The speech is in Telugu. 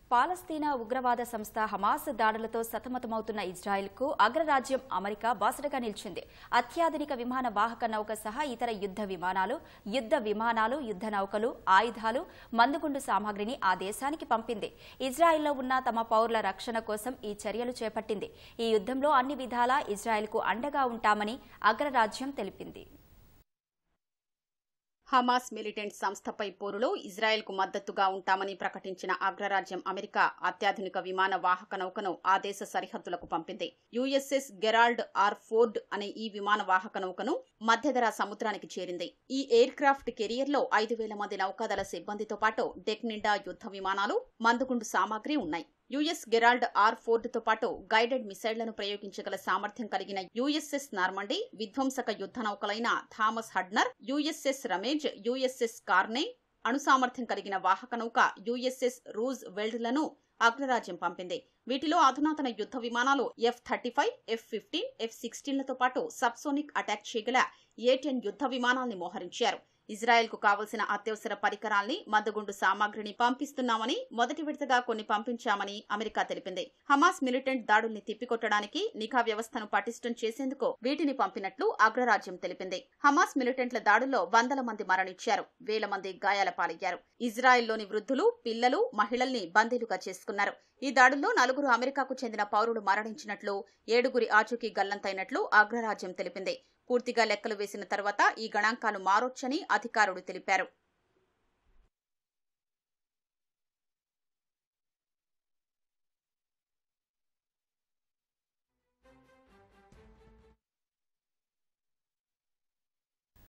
పాలస్తీనా ఉగ్రవాద సంస్థ హమాస్ దాడులతో సతమతమవుతున్న ఇజ్రాయెల్కు అగ్రరాజ్యం అమెరికా బాసటగా నిలిచింది అత్యాధునిక విమాన వాహక నౌక సహా ఇతర యుద్ధ విమానాలు యుద్ధ విమానాలు యుద్ధ నౌకలు ఆయుధాలు మందుగుండు సామాగ్రిని ఆ దేశానికి పంపింది ఇజ్రాయెల్లో ఉన్న తమ పౌరుల రక్షణ కోసం ఈ చర్యలు చేపట్టింది ఈ యుద్ధంలో అన్ని విధాలా ఇజ్రాయెల్కు అండగా ఉంటామని అగ్రరాజ్యం తెలిపింది హమాస్ మిలిటెంట్ సంస్థపై పోరులో ఇజ్రాయెల్కు మద్దతుగా ఉంటామని ప్రకటించిన అగ్రరాజ్యం అమెరికా అత్యాధునిక విమాన వాహక నౌకను ఆ దేశ సరిహద్దులకు పంపింది యుఎస్ఎస్ గెరాల్డ్ ఆర్ ఫోర్డ్ అనే ఈ విమాన వాహక నౌకను మధ్యధర సముద్రానికి చేరింది ఈ ఎయిర్ క్రాఫ్ట్ కెరియర్లో ఐదు వేల మంది నౌకాదళ సిబ్బందితో పాటు డెక్ నిండా యుద్ధ విమానాలు మందుగుండు సామాగ్రి ఉన్నాయి యుఎస్ గెరాల్డ్ ఆర్ ఫోర్డ్ తో పాటు గైడెడ్ మిసైళ్లను ప్రయోగించగల సామర్థ్యం కలిగిన యుఎస్ఎస్ నార్మండీ విధ్వంసక యుద్ధ నౌకలైన Thomas Hudner USS Ramage USS Carney అణు సామర్థ్యం కలిగిన వాహక నౌక యుఎస్ఎస్ రూజ్ వెల్డ్లను అగ్రరాజ్యం పంపింది వీటిలో అధునాతన యుద్ధ విమానాలు F thirty five F fifteen ఎఫ్ సిక్స్టీన్లతో పాటు సబ్సోనిక్ అటాక్ చేయగల ఏ టెన్ యుద్ధ విమానాల్ని మోహరించారు ఇజ్రాయెల్కు కావలసిన అత్యవసర పరికరాల్ని మద్దగుండు సామాగ్రిని పంపిస్తున్నామని మొదటి విడతగా కొన్ని పంపించామని అమెరికా తెలిపింది హమాస్ మిలిటెంట్ దాడుల్ని తిప్పికొట్టడానికి నిఘా వ్యవస్థను పటిష్టం చేసేందుకు వీటిని పంపినట్లు అగ్రరాజ్యం తెలిపింది హమాస్ మిలిటెంట్ల దాడుల్లో వందల మంది మరణించారు వేల మంది గాయాల పాలయ్యారు ఇజ్రాయెల్లోని వృద్ధులు పిల్లలు మహిళల్ని బందీలుగా చేసుకున్నారు ఈ దాడుల్లో నలుగురు అమెరికాకు చెందిన పౌరులు మరణించినట్లు ఏడుగురి ఆచూకీ గల్లంతైనట్లు అగ్రరాజ్యం తెలిపింది పూర్తిగా లెక్కలు వేసిన తర్వాత ఈ గణాంకాలు మారొచ్చని అధికారులు తెలిపారు